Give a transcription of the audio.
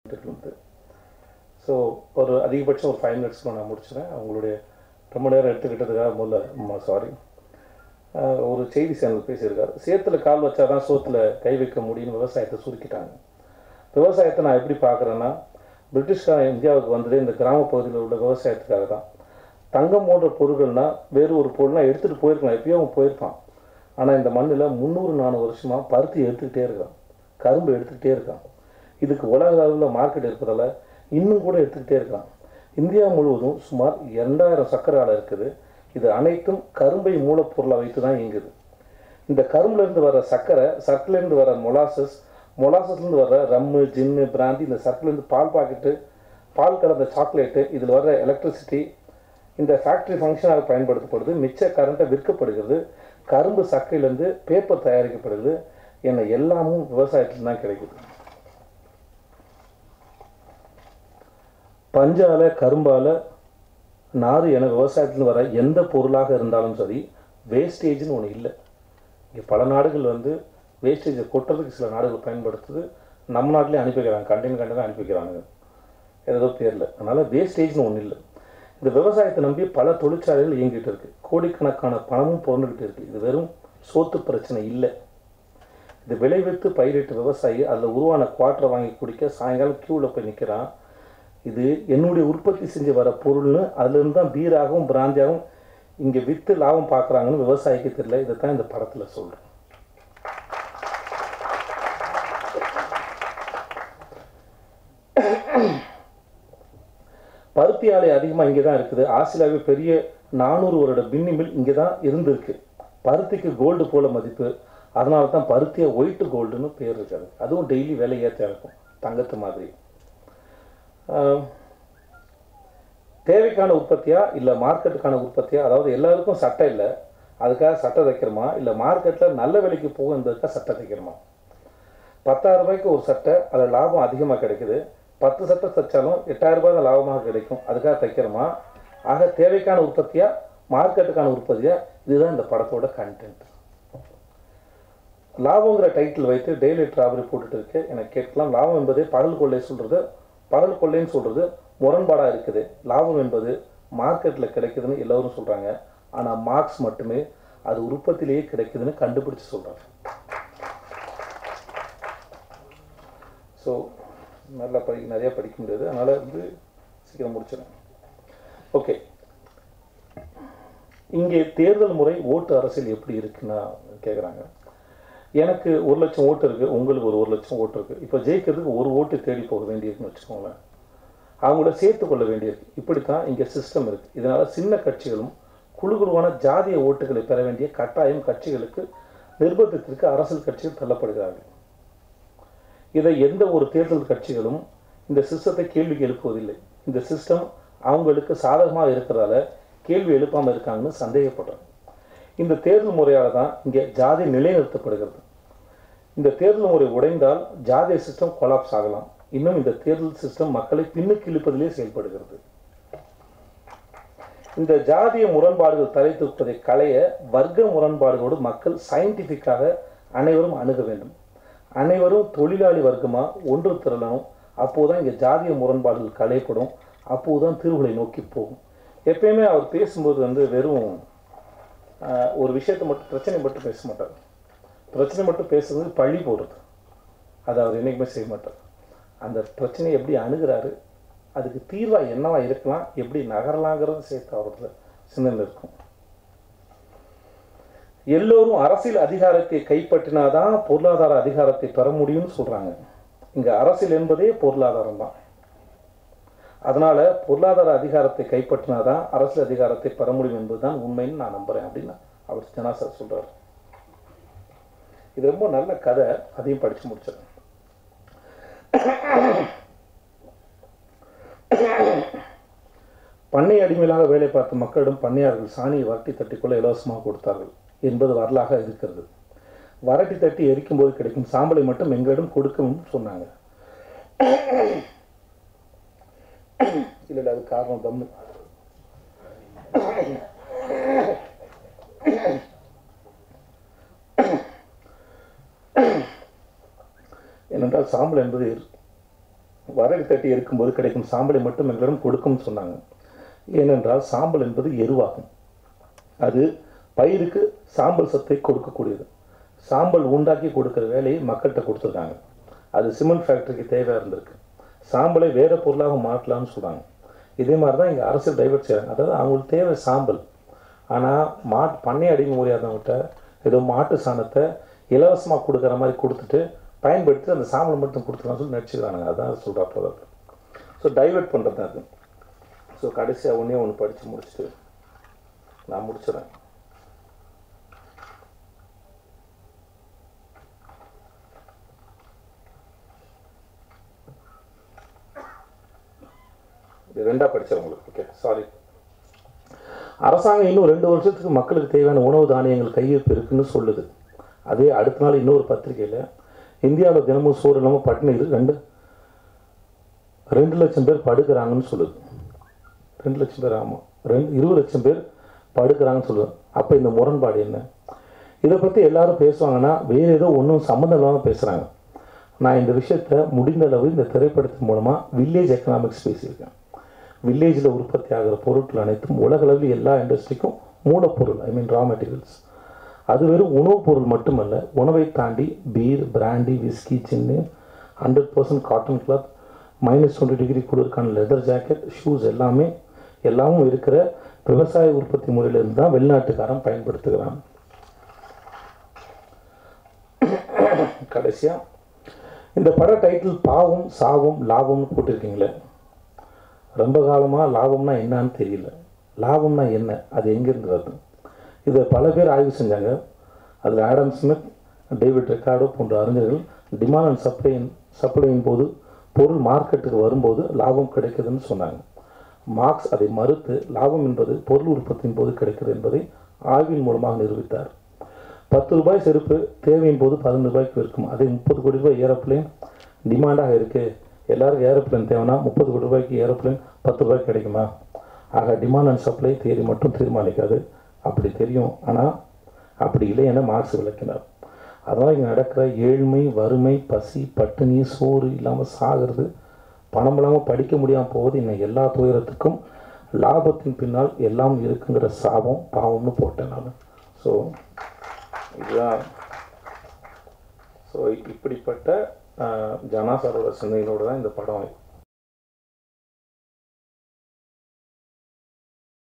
இருந்து ஸோ ஒரு அதிகபட்சம் ஒரு ஃபைவ் மினிட்ஸ்க்கு நான் முடிச்சிடுறேன் அவங்களுடைய ரொம்ப நேரம் எடுத்துக்கிட்டதுக்காக முதல்ல சாரி ஒரு செய்தி சேனல் பேசியிருக்காரு சேத்துல கால் வச்சாதான் சோத்துல கை வைக்க முடியும்னு விவசாயத்தை சுருக்கிட்டாங்க விவசாயத்தை நான் எப்படி பார்க்குறேன்னா பிரிட்டிஷ்காரன் இந்தியாவுக்கு வந்ததே இந்த கிராம பகுதியில் உள்ள விவசாயத்துக்காக தான் தங்கம் போன்ற பொருட்கள்னா வேறு ஒரு பொருள்னா எடுத்துகிட்டு போயிருக்கலாம் எப்பயோ அவன் போயிருப்பான் ஆனால் இந்த மண்ணில் முந்நூறு நானூறு வருஷமாக பருத்தி எடுத்துக்கிட்டே இருக்கான் கரும்பு எடுத்துக்கிட்டே இருக்கான் இதுக்கு உலக அளவில் மார்க்கெட் இருக்கிறதால இன்னும் கூட எடுத்துக்கிட்டே இருக்கான் இந்தியா முழுவதும் சுமார் இரண்டாயிரம் சர்க்கரை ஆலை இருக்குது இது அனைத்தும் கரும்பை மூலப்பொருளை வைத்து தான் இயங்குது இந்த கரும்புலேருந்து வர சர்க்கரை சர்க்கரைலேருந்து வர மொலாசஸ் மொலாசஸ்லேருந்து வர ரம்மு ஜின்னு பிராந்தி இந்த சர்க்கரைலேருந்து பால் பாக்கெட்டு பால் கலந்த சாக்லேட்டு இதில் வர எலக்ட்ரிசிட்டி இந்த ஃபேக்ட்ரி ஃபங்க்ஷனாக பயன்படுத்தப்படுது மிச்ச கரண்ட்டை விற்கப்படுகிறது கரும்பு சக்கையிலேருந்து பேப்பர் தயாரிக்கப்படுது என எல்லாமும் விவசாயத்தில் தான் கிடைக்குது பஞ்சால கரும்பால நாறு என விவசாயத்தில் வர எந்த பொருளாக இருந்தாலும் சரி வேஸ்டேஜ்னு ஒன்று இல்லை இங்கே பல நாடுகள் வந்து வேஸ்டேஜை கொட்டுறதுக்கு சில நாடுகள் பயன்படுத்துது நம்ம நாட்டிலே அனுப்பி வைக்கிறாங்க கண்டெய்னர் கண்டெய்னர் அனுப்பி வைக்கிறாங்க ஏதோ பேரில் அதனால் வேஸ்டேஜ்னு ஒன்றும் இல்லை இந்த விவசாயத்தை நம்பி பல தொழிற்சாலைகள் இயங்கிட்டு இருக்கு கோடிக்கணக்கான பணமும் புரண்டுகிட்டு இருக்கு இது வெறும் சோத்து பிரச்சனை இல்லை இது விளைவித்து பயிரிட்டு விவசாயி அதில் உருவான குவாட்டரை வாங்கி குடிக்க சாயங்காலம் க்யூவில் போய் நிற்கிறான் இது என்னுடைய உற்பத்தி செஞ்சு வர பொருள்னு அதுலேருந்து தான் பீராகவும் பிராந்தியாகவும் இங்கே விற்று லாபம் பார்க்குறாங்கன்னு விவசாயிக்கு தெரியல இதை தான் இந்த படத்தில் சொல்கிறேன் பருத்தி ஆலை அதிகமாக இங்கே தான் இருக்குது ஆசியாவே பெரிய நானூறு வருட பின்னி மில் இங்கே தான் இருந்திருக்கு பருத்திக்கு கோல்டு போல மதிப்பு அதனால தான் பருத்தியை ஒயிட்டு கோல்டுன்னு பேர் இருக்காது அதுவும் டெய்லி விலை ஏற்ற இருக்கும் தங்கத்து மாதிரி ஆஹ், தேவைக்கான உற்பத்தியா இல்லை மார்க்கெட்டுக்கான உற்பத்தியா அதாவது எல்லாருக்கும் சட்டை இல்லை அதுக்காக சட்டை தைக்கிறோமா இல்லை மார்க்கெட்டில் நல்ல விலைக்கு போகும் என்பதுக்காக சட்டை தைக்கிறோமா பத்தாயிரம் ரூபாய்க்கு ஒரு சட்டை அதில் லாபம் அதிகமாக கிடைக்குது பத்து சட்டை தைச்சாலும் எட்டாயிரம் ரூபாய் தான் லாபமாக கிடைக்கும் அதுக்காக தைக்கிறோமா ஆக தேவைக்கான உற்பத்தியா மார்க்கெட்டுக்கான உற்பத்தியா இதுதான் இந்த படத்தோட கண்டென்ட் லாபங்கிற டைட்டில் வைத்து டெய்லி டிராவலி போட்டுட்டு இருக்கு எனக்கு கேட்கலாம் லாபம் என்பதே பகல் கொள்ளை சொல்றது பகல் கொள்ளைன்னு சொல்றது முரண்பாடாக இருக்குது லாபம் என்பது மார்க்கெட்டில் கிடைக்குதுன்னு எல்லோரும் சொல்றாங்க ஆனால் மார்க்ஸ் மட்டுமே அது உற்பத்தியிலேயே கிடைக்குதுன்னு கண்டுபிடிச்சு சொல்றாங்க ஸோ நல்லா படி நிறையா படிக்க முடியாது அதனால் வந்து சீக்கிரம் முடிச்சிடுறேன் ஓகே இங்கே தேர்தல் முறை ஓட்டு அரசியல் எப்படி இருக்குன்னா கேட்குறாங்க எனக்கு ஒரு லட்சம் ஓட்டு இருக்குது உங்களுக்கு ஒரு ஒரு லட்சம் ஓட்டு இருக்குது இப்போ ஜெயிக்கிறதுக்கு ஒரு ஓட்டு தேடி போக வேண்டியிருக்குன்னு வச்சுக்கோங்களேன் அவங்கள சேர்த்து கொள்ள வேண்டியிருக்கு இப்படித்தான் இங்கே சிஸ்டம் இருக்குது இதனால் சின்ன கட்சிகளும் குழு குழுவான ஜாதிய ஓட்டுகளை பெற வேண்டிய கட்டாயம் கட்சிகளுக்கு நிர்பந்தத்திற்கு அரசியல் கட்சிகள் தள்ளப்படுகிறார்கள் இதை எந்த ஒரு தேர்தல் கட்சிகளும் இந்த சிஸ்டத்தை கேள்விக்கு எழுப்புவதில்லை இந்த சிஸ்டம் அவங்களுக்கு சாதகமாக இருக்கிறதால கேள்வி எழுப்பாமல் இருக்காங்கன்னு சந்தேகப்படுறாங்க இந்த தேர்தல் முறையால் தான் இங்கே ஜாதி நிலைநிறுத்தப்படுகிறது இந்த தேர்தல் முறை உடைந்தால் ஜாதிய சிஸ்டம் கொலாப்ஸ் ஆகலாம் இன்னும் இந்த தேர்தல் சிஸ்டம் மக்களை பின்னுக்கு இழுப்பதிலே செயல்படுகிறது இந்த ஜாதிய முரண்பாடுகள் தலை தூக்குவதை களைய வர்க்க முரண்பாடுகளோடு மக்கள் சயின்டிஃபிக்காக அனைவரும் அணுக வேண்டும் அனைவரும் தொழிலாளி வர்க்கமா ஒன்று திரளணும் அப்போதான் இங்கே ஜாதிய முரண்பாடுகள் களையப்படும் அப்போதுதான் தீர்வுகளை நோக்கி போகும் எப்பயுமே அவர் பேசும்போது வந்து வெறும் ஆஹ், ஒரு விஷயத்தை மட்டும் பிரச்சனை மட்டும் பேச மாட்டார் பிரச்சனை மட்டும் பேசுறது பழி போடுறது அதை அவர் என்னைக்குமே செய்ய மாட்டார் அந்த பிரச்சனையை எப்படி அணுகிறாரு அதுக்கு தீர்வா என்னவா இருக்கலாம் எப்படி நகரலாங்கிறது சேர்த்து அவரோட சிந்தனை இருக்கும் எல்லோரும் அரசியல் அதிகாரத்தை கைப்பற்றினாதான் பொருளாதார அதிகாரத்தை பெற முடியும்னு சொல்றாங்க இங்க அரசியல் என்பதே பொருளாதாரம் தான் அதனால பொருளாதார அதிகாரத்தை கைப்பற்றினாதான் அரசியல் அதிகாரத்தை பெற முடியும் என்பதுதான் உண்மைன்னு நான் நம்புறேன் அப்படின்னு அவர் ஜனாசர் சொல்றாரு இது ரொம்ப நல்ல கதை அதையும் படிச்சு முடிச்சிடறேன் பண்ணை அடிமையிலாக வேலை பார்த்த மக்களிடம் பண்ணையார்கள் சாணியை வரட்டி தட்டிக்கொள்ள இலவசமாக கொடுத்தார்கள் என்பது வரலாக இருக்கிறது வரட்டி தட்டி எரிக்கும்போது கிடைக்கும் சாம்பலை மட்டும் எங்களிடம் கொடுக்கவும் சொன்னாங்க இல்லை இல்லை அது காரணம் தம்மு ஏனென்றால் சாம்பல் என்பது வரகு தட்டி இருக்கும்போது கிடைக்கும் சாம்பலை மட்டும் எங்களிடம் கொடுக்கும்னு சொன்னாங்க ஏனென்றால் சாம்பல் என்பது எருவாகும் அது பயிருக்கு சாம்பல் சத்தை கொடுக்கக்கூடியது சாம்பல் உண்டாக்கி கொடுக்குற வேலையை மக்கள்கிட்ட கொடுத்துருக்காங்க அது சிமெண்ட் ஃபேக்டரிக்கு தேவையாக இருந்திருக்கு சாம்பலை வேறு பொருளாக மாற்றலாம்னு சொல்கிறாங்க இதே மாதிரி தான் இங்கே அரசியல் டைவர்ட் செய்கிறாங்க அதாவது அவங்களுக்கு தேவை சாம்பல் ஆனால் மாட் பண்ணை அடிமுறையாதவங்ககிட்ட ஏதோ மாட்டு சாணத்தை இலவசமாக கொடுக்குற மாதிரி கொடுத்துட்டு பயன்படுத்தி அந்த சாம்பலை மட்டும் கொடுத்துக்கலாம் சொல்லி நடிச்சுக்கிறானுங்க அதான் சொல்கிறாப்புல ஸோ டைவர்ட் பண்ணுறது தான் அது ஸோ கடைசியாக ஒன்றே ஒன்று படித்து முடிச்சுட்டு நான் முடிச்சிடறேன் இது ரெண்டாக படித்தவங்களுக்கு ஓகே சாரி அரசாங்கம் இன்னும் ரெண்டு வருஷத்துக்கு மக்களுக்கு தேவையான உணவு தானியங்கள் கையிருப்பு இருக்குன்னு சொல்லுது அதே அடுத்த நாள் இன்னொரு பத்திரிகையில் இந்தியாவில் தினமும் சோறு இல்லாமல் பட்டினி இருக்கு ரெண்டு ரெண்டு லட்சம் பேர் படுக்கிறாங்கன்னு சொல்லுது ரெண்டு லட்சம் பேர் ஆமாம் ரெண்டு இருபது லட்சம் பேர் படுக்கிறாங்கன்னு சொல்லுது அப்போ இந்த முரண்பாடு என்ன இதை பற்றி எல்லாரும் பேசுவாங்கன்னா வேறு ஏதோ ஒன்றும் சம்மந்தம் இல்லாமல் பேசுகிறாங்க நான் இந்த விஷயத்த முடிந்த அளவு இந்த திரைப்படத்தின் மூலமாக வில்லேஜ் எக்கனாமிக்ஸ் பேசியிருக்கேன் வில்லேஜில் உற்பத்தி ஆகிற பொருட்கள் அனைத்தும் உலகளவில் எல்லா இண்டஸ்ட்ரிக்கும் மூலப்பொருள் ஐ மீன் ரா மெட்டீரியல்ஸ் அது வெறும் உணவுப் பொருள் மட்டுமல்ல உணவை தாண்டி பீர் பிராண்டி விஸ்கி சின்னு hundred percent cotton cloth minus twenty degree குளிருக்கான லெதர் ஜாக்கெட் ஷூஸ் எல்லாமே எல்லாமும் இருக்கிற விவசாய உற்பத்தி முறையிலிருந்து தான் வெளிநாட்டுக்காரன் பயன்படுத்துகிறான் கடைசியாக இந்த பட டைட்டில் பாவம் சாவும் லாபம்னு போட்டிருக்கீங்களே ரொம்ப காலமாக லாபம்னா என்னன்னு தெரியல லாபம்னா என்ன அது எங்கேருந்து வருது இதை பல பேர் ஆய்வு செஞ்சாங்க அதில் ஆடம் ஸ்மித் டேவிட் ரெக்கார்டோ போன்ற அறிஞர்கள் டிமாண்ட் அண்ட் சப்ளையின் சப்ளையின் போது பொருள் மார்க்கெட்டுக்கு வரும்போது லாபம் கிடைக்குதுன்னு சொன்னாங்க மார்க்ஸ் அதை மறுத்து லாபம் என்பது பொருள் உற்பத்தியின் போது கிடைக்கிறது என்பதை ஆய்வின் மூலமாக நிரூபித்தார் பத்து ரூபாய் செருப்பு தேவையின் போது பதினொன்று ரூபாய்க்கு இருக்கும் அதே முப்பது கோடி ரூபாய் ஏரோப்ளேன் டிமாண்டாக இருக்குது எல்லாருக்கும் ஏரோப்ளேன் தேவைன்னா முப்பது கோடி ரூபாய்க்கு ஏரோப்ளேன் பத்து ரூபாய்க்கு கிடைக்குமா ஆக டிமாண்ட் அண்ட் சப்ளை தேதி மட்டும் தீர்மானிக்காது அப்படி தெரியும் ஆனால் அப்படி இல்லை என மார்க்ஸ் விளக்கினார் அதனால் இங்கே நடக்கிற ஏழ்மை வறுமை பசி பட்டினி சோறு இல்லாமல் சாகிறது பணம் இல்லாமல் படிக்க முடியாமல் போவது இன்னும் எல்லா துயரத்துக்கும் லாபத்தின் பின்னால் எல்லாம் இருக்குங்கிற சாபம் பாவம்னு போட்டேன் நான் ஸோ இதுதான் ஸோ இப்படிப்பட்ட ஜனாசாரோட சிந்தனைகளோடு தான் இந்த படம்